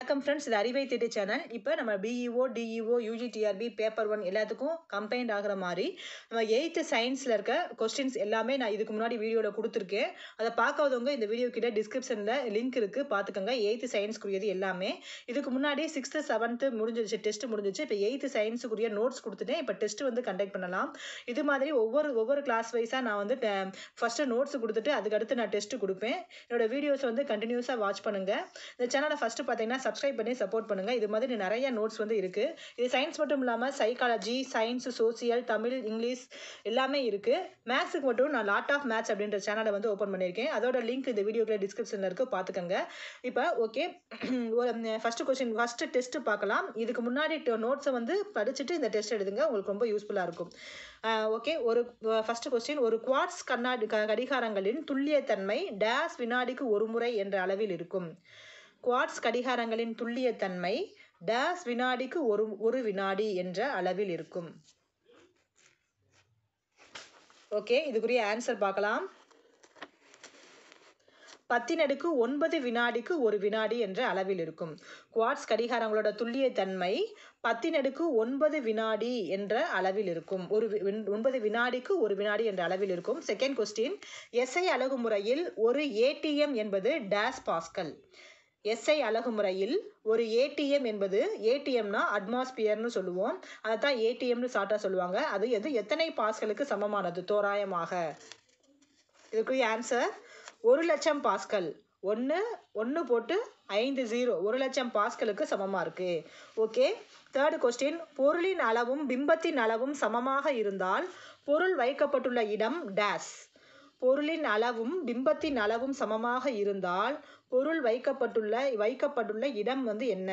வணக்கம் ஃப்ரெண்ட்ஸ் இது அறிவை தேடி சேனல் இப்போ நம்ம BEO DEO UGTRB paper one எல்லாத்துக்கும் கம்பைன்ட் ஆகிற மாதிரி நம்ம எயித்து சயின்ஸில் இருக்க கொஸ்டின்ஸ் எல்லாமே நான் இதுக்கு முன்னாடி வீடியோவில் கொடுத்துருக்கேன் அதை பார்க்காதவங்க இந்த வீடியோ கிட்ட டிஸ்கிரிப்ஷனில் லிங்க் இருக்குது பார்த்துக்கோங்க எயித்து சயின்ஸ்க்குரியது எல்லாமே இதுக்கு முன்னாடி சிக்ஸ்த்து செவன்த்து முடிஞ்சிருச்சு டெஸ்ட் முடிஞ்சிச்சு இப்போ எயித்து சயின்ஸுக்குரிய நோட்ஸ் கொடுத்துட்டேன் இப்போ டெஸ்ட் வந்து கண்டக்ட் பண்ணலாம் இது மாதிரி ஒவ்வொரு ஒவ்வொரு கிளாஸ் வைஸாக நான் வந்து ஃபஸ்ட்டு நோட்ஸ் கொடுத்துட்டு அதுக்கடுத்து நான் டெஸ்ட் கொடுப்பேன் என்னோட வீடியோஸ் வந்து கண்டினியூஸாக வாட்ச் பண்ணுங்கள் இந்த சேனலை ஃபஸ்ட்டு பார்த்தீங்கன்னா சப்ஸ்கிரைப் பண்ணி சப்போர்ட் பண்ணுங்கள் இது மாதிரி நிறைய நோட்ஸ் வந்து இருக்குது இது சயின்ஸ் மட்டும் இல்லாமல் psychology science social Tamil English எல்லாமே இருக்குது மேத்ஸுக்கு மட்டும் நான் லாட் ஆஃப் மேத்ஸ் அப்படின்ற சேனலை வந்து ஓப்பன் பண்ணியிருக்கேன் அதோட லிங்க் இந்த வீடியோக்குள்ள டிஸ்கிரிப்ஷனில் இருக்குது பார்த்துக்கோங்க இப்போ ஓகே ஒரு ஃபஸ்ட்டு கொஸ்டின் ஃபஸ்ட்டு டெஸ்ட்டு பார்க்கலாம் இதுக்கு முன்னாடி நோட்ஸை வந்து படிச்சுட்டு இந்த டெஸ்ட் எழுதுங்க உங்களுக்கு ரொம்ப யூஸ்ஃபுல்லாக இருக்கும் ஓகே ஒரு ஃபஸ்ட்டு கொஸ்டின் ஒரு குவாட்ஸ் கண்ணாடி க கடிகாரங்களின் துல்லியத்தன்மை டேஸ் வினாடிக்கு ஒரு முறை என்ற அளவில் இருக்கும் குவாட்ஸ் கடிகாரங்களின் துல்லியத்தன்மை டேஸ் வினாடிக்கு ஒரு ஒரு வினாடி என்ற அளவில் இருக்கும் ஓகே இதுக்குரிய ஆன்சர் பார்க்கலாம் பத்தினடுக்கு ஒன்பது வினாடிக்கு ஒரு வினாடி என்ற அளவில் இருக்கும் குவாட்ஸ் கடிகாரங்களோட துல்லியத்தன்மை பத்தினடுக்கு ஒன்பது வினாடி என்ற அளவில் இருக்கும் ஒரு ஒன்பது வினாடிக்கு ஒரு வினாடி என்ற அளவில் இருக்கும் செகண்ட் கொஸ்டின் எஸ்ஐ அழகு முறையில் ஒரு ஏடிஎம் என்பது டேஸ் பாஸ்கல் எஸ்ஐ அழகு முறையில் ஒரு ஏடிஎம் என்பது ஏடிஎம்னா அட்மாஸ்பியர்னு சொல்லுவோம் அதை தான் ஏடிஎம்னு ஷார்ட்டாக சொல்லுவாங்க அது எது எத்தனை பாஸ்களுக்கு சமமானது தோராயமாக இதுக்குரிய ஆன்சர் ஒரு லட்சம் பாஸ்கல் ஒன்று ஒன்று போட்டு ஐந்து ஜீரோ ஒரு லட்சம் பாஸ்களுக்கு சமமாக இருக்குது ஓகே தேர்டு கொஸ்டின் பொருளின் அளவும் பிம்பத்தின் அளவும் சமமாக இருந்தால் பொருள் வைக்கப்பட்டுள்ள இடம் டேஸ் பொருளின் அளவும் பிம்பத்தின் அளவும் சமமாக இருந்தால் பொருள் வைக்கப்பட்டுள்ள வைக்கப்பட்டுள்ள இடம் வந்து என்ன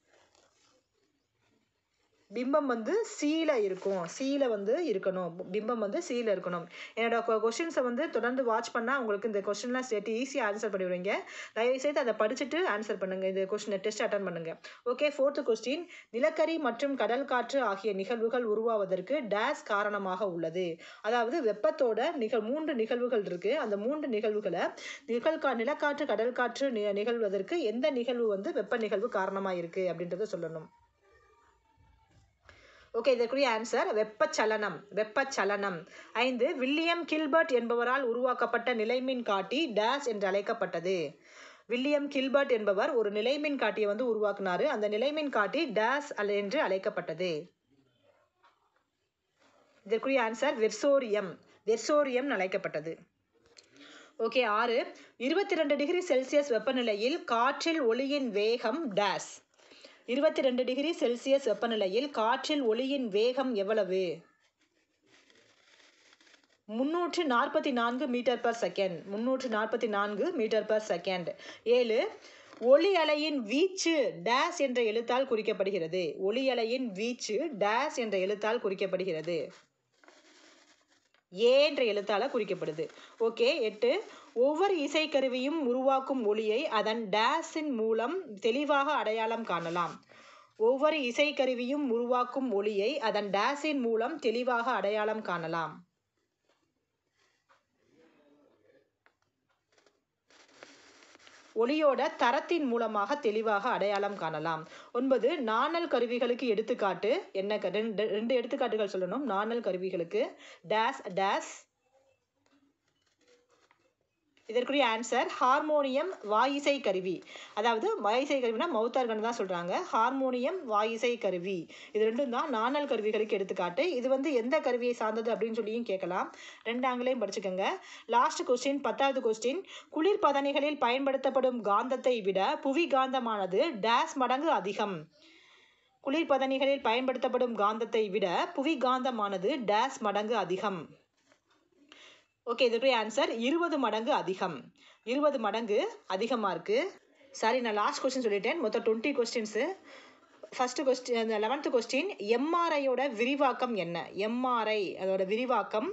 பிம்பம் வந்து சீல இருக்கும் சீல வந்து இருக்கணும் பிம்பம் வந்து சீல இருக்கணும் என்னோட கொஷின்ஸை வந்து தொடர்ந்து வாட்ச் பண்ணால் உங்களுக்கு இந்த கொஸ்டின்லாம் சேர்த்து ஈஸியாக ஆன்சர் பண்ணிவிடுவீங்க தயவுசெய்து அதை படிச்சுட்டு ஆன்சர் பண்ணுங்கள் இந்த கொஸ்டினை டெஸ்ட் அட்டன் பண்ணுங்கள் ஓகே ஃபோர்த்து கொஸ்டின் நிலக்கரி மற்றும் கடல் காற்று ஆகிய நிகழ்வுகள் உருவாவதற்கு டேஸ் காரணமாக உள்ளது அதாவது வெப்பத்தோட நிகழ் மூன்று நிகழ்வுகள் இருக்குது அந்த மூன்று நிகழ்வுகளை நிகழ்கா நிலக்காற்று கடல் காற்று நிகழ்வதற்கு எந்த நிகழ்வு வந்து வெப்ப நிகழ்வு காரணமாக இருக்குது அப்படின்றத சொல்லணும் ஓகே இதற்குரிய ஆன்சர் வெப்பச்சலனம் வெப்பச்சலனம் ஐந்து வில்லியம் கில்பர்ட் என்பவரால் உருவாக்கப்பட்ட நிலைமின் காட்டி டேஸ் என்று அழைக்கப்பட்டது வில்லியம் கில்பர்ட் என்பவர் ஒரு நிலைமின் காட்டியை வந்து உருவாக்குனாரு அந்த நிலைமின் காட்டி டேஸ் என்று அழைக்கப்பட்டது இதற்குரிய ஆன்சர் வெர்சோரியம் வெர்சோரியம் அழைக்கப்பட்டது ஓகே ஆறு இருபத்தி ரெண்டு டிகிரி செல்சியஸ் வெப்பநிலையில் காற்றில் ஒளியின் வேகம் டேஸ் இருபத்தி ரெண்டு டிகிரி செல்சியஸ் வெப்பநிலையில் காற்றில் ஒளியின் வேகம் எவ்வளவு முன்னூற்று நாற்பத்தி நான்கு மீட்டர் பர் செகண்ட் முன்னூற்று நாற்பத்தி நான்கு மீட்டர் பர் செகண்ட் ஏழு ஒளி அலையின் வீச்சு டேஸ் என்ற எழுத்தால் குறிக்கப்படுகிறது ஒளி அலையின் வீச்சு டேஸ் என்ற எழுத்தால் குறிக்கப்படுகிறது ஏ என்ற எழுத்தால் குறிக்கப்படுது ஓகே எட்டு ஒவ்வொரு இசைக்கருவியும் உருவாக்கும் ஒளியை அதன் டேஸின் மூலம் தெளிவாக அடையாளம் காணலாம் ஒவ்வொரு இசைக்கருவியும் உருவாக்கும் ஒளியை அதன் டேஸின் மூலம் தெளிவாக அடையாளம் காணலாம் ஒளியோட தரத்தின் மூலமாக தெளிவாக அடையாளம் காணலாம் ஒன்பது நாணல் கருவிகளுக்கு எடுத்துக்காட்டு என்ன ரெண்டு ரெண்டு எடுத்துக்காட்டுகள் சொல்லணும் நாணல் கருவிகளுக்கு டேஸ் டேஸ் இதற்குரிய ஆன்சர் ஹார்மோனியம் வாயிசை கருவி அதாவது வாயிசை கருவினா மவுத்தார்கன் தான் சொல்கிறாங்க ஹார்மோனியம் வாயிசை கருவி இது ரெண்டும் தான் நாணல் கருவிகளுக்கு எடுத்துக்காட்டு இது வந்து எந்த கருவியை சார்ந்தது அப்படின்னு சொல்லியும் கேட்கலாம் ரெண்டு ஆங்கிலையும் படிச்சுக்கோங்க லாஸ்ட் கொஸ்டின் பத்தாவது கொஸ்டின் குளிர்பதனிகளில் பயன்படுத்தப்படும் காந்தத்தை விட புவி காந்தமானது டேஸ் மடங்கு அதிகம் குளிர்பதனிகளில் பயன்படுத்தப்படும் காந்தத்தை விட புவி காந்தமானது டேஸ் மடங்கு அதிகம் ஓகே இதுக்குரிய ஆன்சர் இருபது மடங்கு அதிகம் இருபது மடங்கு அதிகமாக இருக்குது சாரி நான் லாஸ்ட் கொஸ்டின் சொல்லிட்டேன் மொத்தம் twenty questions first question eleventh question எம்ஆர்ஐயோட விரிவாக்கம் என்ன எம்ஆர்ஐ அதோட விரிவாக்கம்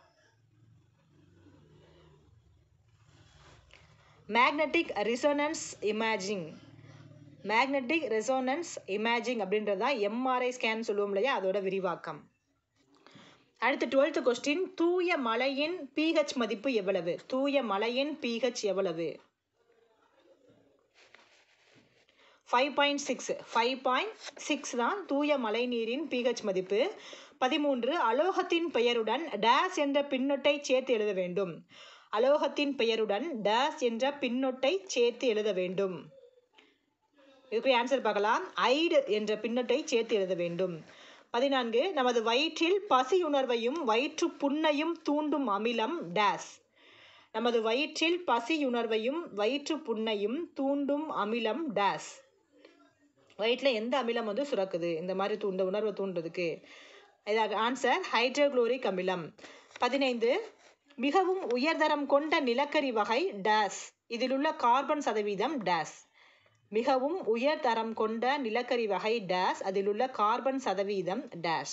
magnetic resonance imaging magnetic resonance imaging அப்படின்றது தான் எம்ஆர்ஐ ஸ்கேன் சொல்லுவோம் இல்லையா அதோட விரிவாக்கம் அடுத்து டுவெல்த்து கொஸ்டின் தூய மலையின் பிஹெச் மதிப்பு எவ்வளவு தூய மலையின் பிஹெச் எவ்வளவு five point six five point six தான் தூய மழைநீரின் பிஹெச் மதிப்பு பதிமூன்று அலோகத்தின் பெயருடன் டேஸ் என்ற பின்னொட்டை சேர்த்து எழுத வேண்டும் அலோகத்தின் பெயருடன் டேஸ் என்ற பின்னொட்டை சேர்த்து எழுத வேண்டும் இதுக்கு ஆன்சர் பார்க்கலாம் ஐடு என்ற பின்னொட்டை சேர்த்து எழுத வேண்டும் பதினான்கு நமது வயிற்றில் பசியுணர்வையும் வயிற்று புண்ணையும் தூண்டும் அமிலம் டேஸ் நமது வயிற்றில் பசியுணர்வையும் வயிற்று புண்ணையும் தூண்டும் அமிலம் டேஸ் வயிற்றில் எந்த அமிலம் வந்து சுரக்குது இந்த மாதிரி தூண்ட உணர்வை தூண்டுறதுக்கு இதாக ஆன்சர் ஹைட்ரோகுளோரிக் அமிலம் பதினைந்து மிகவும் உயர்தரம் கொண்ட நிலக்கரி வகை டேஸ் இதில் உள்ள கார்பன் சதவீதம் டேஸ் மிகவும் உயர்தரம் கொண்ட நிலக்கரி வகை டேஸ் அதில் உள்ள கார்பன் சதவீதம் டேஸ்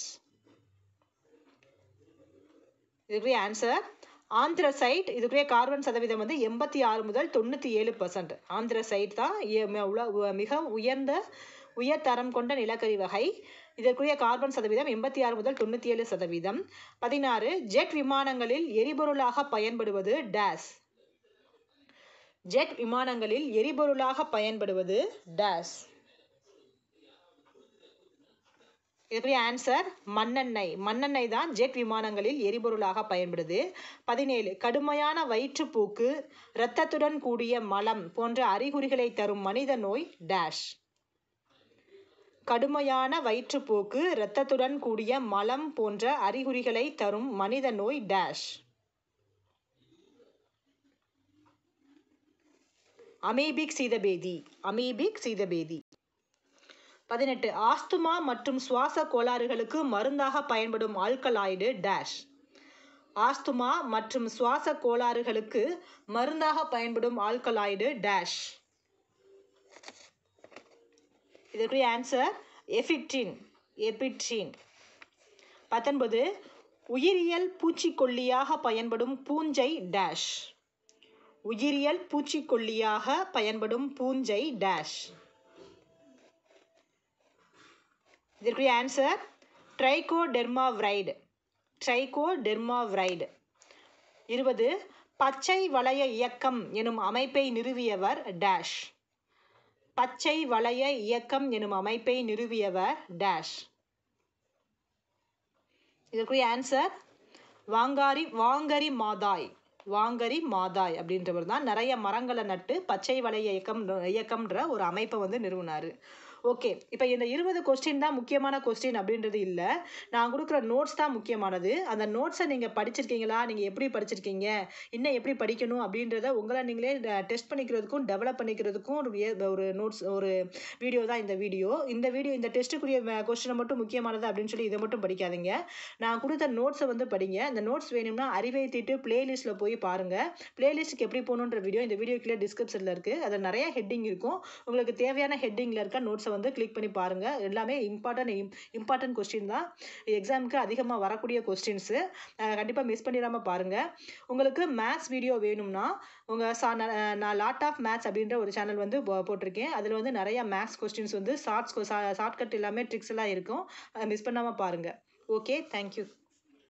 இதுக்குரிய ஆன்சர் ஆந்திரசைட் இதுக்குரிய கார்பன் சதவீதம் வந்து எண்பத்தி ஆறு முதல் தொண்ணூற்றி ஏழு பர்சன்ட் ஆந்திரசைட் தான் எ- ம- உல- உ- மிக உயர்ந்த உயர்தரம் கொண்ட நிலக்கரி வகை இதற்குரிய கார்பன் சதவீதம் எண்பத்தி ஆறு முதல் தொண்ணூற்றி ஏழு சதவீதம் பதினாறு ஜெட் விமானங்களில் எரிபொருளாக பயன்படுவது டேஸ் ஜெட் விமானங்களில் எரிபொருளாக பயன்படுவது டேஸ் இதுக்குரிய ஆன்சர் மண்ணெண்ணெய் மண்ணெண்ணெய் தான் ஜெட் விமானங்களில் எரிபொருளாக பயன்படுது பதினேழு கடுமையான வயிற்றுப்போக்கு இரத்தத்துடன் கூடிய மலம் போன்ற அறிகுறிகளை தரும் மனித நோய் டேஷ் கடுமையான வயிற்றுப்போக்கு இரத்தத்துடன் கூடிய மலம் போன்ற அறிகுறிகளை தரும் மனித நோய் டேஷ் அமீபிக் சீதபேதி அமீபிக் சீதபேதி பதினெட்டு ஆஸ்துமா மற்றும் சுவாச கோளாறுகளுக்கு மருந்தாக பயன்படும் ஆல்கலாய்டு டேஷ் ஆஸ்துமா மற்றும் சுவாச கோளாறுகளுக்கு மருந்தாக பயன்படும் ஆல்கலாய்டு டேஷ் இதற்குரிய ஆன்சர் எஃபிட்ரின் எபிட்ரின் பத்தொன்பது உயிரியல் பூச்சிக்கொல்லியாக பயன்படும் பூஞ்சை டேஷ் உயிரியல் பூச்சிக்கொல்லியாக பயன்படும் பூஞ்சை டேஷ் இதற்குரிய ஆன்சர் ட்ரைகோடெர்மாவ்ரைடு ட்ரைகோடெர்மாவ்ரைடு இருபது பச்சை வளைய இயக்கம் எனும் அமைப்பை நிறுவியவர் டேஷ் பச்சை வளைய இயக்கம் எனும் அமைப்பை நிறுவியவர் டேஷ் இதற்குரிய answer Wangari Wangari Maathai Wangari Maathai அப்படின்றவர் தான் நிறைய மரங்களை நட்டு பச்சை வளைய இயக்கம் இயக்கம்ன்ற ஒரு அமைப்பை வந்து நிறுவினார் ஓகே இப்போ இந்த இருபது கொஸ்டின் தான் முக்கியமான கொஸ்டின் அப்படின்றது இல்லை நான் கொடுக்குற நோட்ஸ் தான் முக்கியமானது அந்த நோட்ஸை நீங்கள் படிச்சிருக்கீங்களா நீங்கள் எப்படி படிச்சிருக்கீங்க இன்னும் எப்படி படிக்கணும் அப்படின்றத உங்களை நீங்களே டெஸ்ட் பண்ணிக்கிறதுக்கும் டெவலப் பண்ணிக்கிறதுக்கும் ஒரு வே- ஒரு நோட்ஸ் ஒரு வீடியோ தான் இந்த வீடியோ இந்த வீடியோ இந்த டெஸ்ட்டுக்குரிய கொஸ்டினை மட்டும் முக்கியமானது அப்படின்னு சொல்லி இதை மட்டும் படிக்காதீங்க நான் கொடுத்த நோட்ஸை வந்து படிங்க இந்த நோட்ஸ் வேணும்னா அறிவை தீட்டு பிளேலிஸ்ட்டில் போய் பாருங்கள் பிளேலிஸ்ட்டுக்கு எப்படி போகணுன்ற வீடியோ இந்த வீடியோ கீழே டிஸ்கிரிப்ஷனில் இருக்குது அதில் நிறைய ஹெட்டிங் இருக்கும் உங்களுக்கு தேவையான ஹெட்டிங்கில் இருக்க நோட்ஸை வந்து கிளிக் பண்ணி பாருங்கள் எல்லாமே இம்பார்ட்டன்ட் இம்பார்ட்டன்ட் கொஸ்டின் தான் எக்ஸாமுக்கு அதிகமாக வரக்கூடிய கொஸ்டின்ஸு கண்டிப்பாக மிஸ் பண்ணிடாமல் பாருங்கள் உங்களுக்கு மேத்ஸ் வீடியோ வேணும்னா உங்கள் சா நான் நான் லாட் ஆஃப் மேத்ஸ் அப்படின்ற ஒரு சேனல் வந்து போ- போட்டிருக்கேன் அதில் வந்து நிறைய மேத்ஸ் கொஸ்டின்ஸ் வந்து ஷார்ட்ஸ் ஷார்ட்கட் எல்லாமே ட்ரிக்ஸ் எல்லாம் இருக்கும் மிஸ் பண்ணாமல் பாருங்கள் ஓகே தேங்க்யூ